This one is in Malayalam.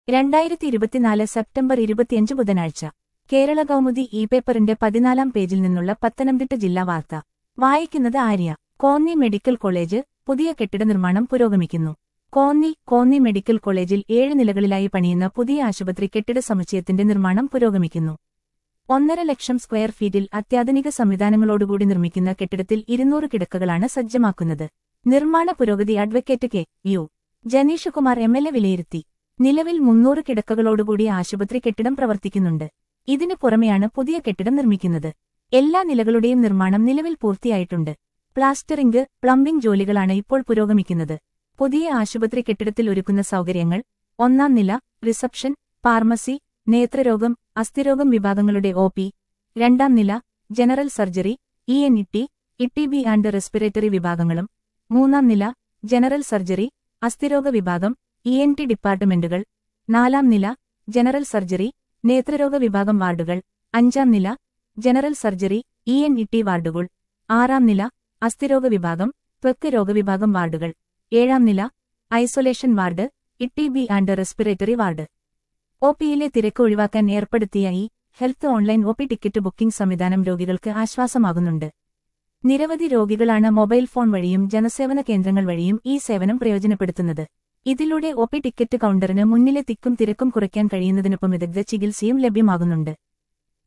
രണ്ടായിരത്തി ഇരുപത്തിനാല് സെപ്റ്റംബർ ഇരുപത്തിയഞ്ച് ബുധനാഴ്ച കേരള കൗമുദി ഇ പേപ്പറിന്റെ പതിനാലാം പേജിൽ നിന്നുള്ള പത്തനംതിട്ട ജില്ലാ വാർത്ത വായിക്കുന്നത് ആര്യ കോന്നി മെഡിക്കൽ കോളേജ് പുതിയ കെട്ടിട നിർമ്മാണം പുരോഗമിക്കുന്നു കോന്നി കോന്നി മെഡിക്കൽ കോളേജിൽ ഏഴ് നിലകളിലായി പണിയുന്ന പുതിയ ആശുപത്രി കെട്ടിട സമുച്ചയത്തിന്റെ നിർമ്മാണം പുരോഗമിക്കുന്നു ഒന്നര ലക്ഷം സ്ക്വയർ ഫീറ്റിൽ അത്യാധുനിക സംവിധാനങ്ങളോടുകൂടി നിർമ്മിക്കുന്ന കെട്ടിടത്തിൽ ഇരുന്നൂറ് കിടക്കകളാണ് സജ്ജമാക്കുന്നത് നിർമ്മാണ പുരോഗതി advocate K U Janeesh Kumar M L A വിലയിരുത്തി നിലവിൽ മുന്നൂറ് കിടക്കകളോടുകൂടി ആശുപത്രി കെട്ടിടം പ്രവർത്തിക്കുന്നുണ്ട് ഇതിനു പുറമെയാണ് പുതിയ കെട്ടിടം നിർമ്മിക്കുന്നത് എല്ലാ നിലകളുടെയും നിർമ്മാണം നിലവിൽ പൂർത്തിയായിട്ടുണ്ട് പ്ലാസ്റ്ററിംഗ് പ്ലംബിംഗ് ജോലികളാണ് ഇപ്പോൾ പുരോഗമിക്കുന്നത് പുതിയ ആശുപത്രി കെട്ടിടത്തിൽ ഒരുക്കുന്ന സൗകര്യങ്ങൾ ഒന്നാം നില റിസപ്ഷൻ ഫാർമസി നേത്രരോഗം അസ്ഥിരോഗം വിഭാഗങ്ങളുടെ ഒ പി രണ്ടാം നില general surgery E N E T E B and respiratory വിഭാഗങ്ങളും മൂന്നാം നില ജനറൽ സർജറി അസ്ഥിരോഗ വിഭാഗം ഇ എൻ ടി ഡിപ്പാർട്ട്മെന്റുകൾ നാലാം നില ജനറൽ സർജറി നേത്രരോഗ വിഭാഗം വാർഡുകൾ അഞ്ചാം നില general surgery E N E T വാർഡുകൾ ആറാം നില അസ്ഥിരോഗ വിഭാഗം ത്വക്ക് രോഗവിഭാഗം വാർഡുകൾ ഏഴാം നില isolation ward E B and respiratory ward O പിയിലെ തിരക്ക് ഒഴിവാക്കാൻ ഏർപ്പെടുത്തിയ ഈ health online O P ticket booking സംവിധാനം രോഗികൾക്ക് ആശ്വാസമാകുന്നുണ്ട് നിരവധി രോഗികളാണ് മൊബൈൽ ഫോൺ വഴിയും ജനസേവന കേന്ദ്രങ്ങൾ വഴിയും ഈ സേവനം പ്രയോജനപ്പെടുത്തുന്നത് ഇതിലൂടെ ഒ പി ടിക്കറ്റ് കൗണ്ടറിന് മുന്നിലെ തിക്കും തിരക്കും കുറയ്ക്കാൻ കഴിയുന്നതിനൊപ്പം വിദഗ്ധ ചികിത്സയും ലഭ്യമാകുന്നുണ്ട്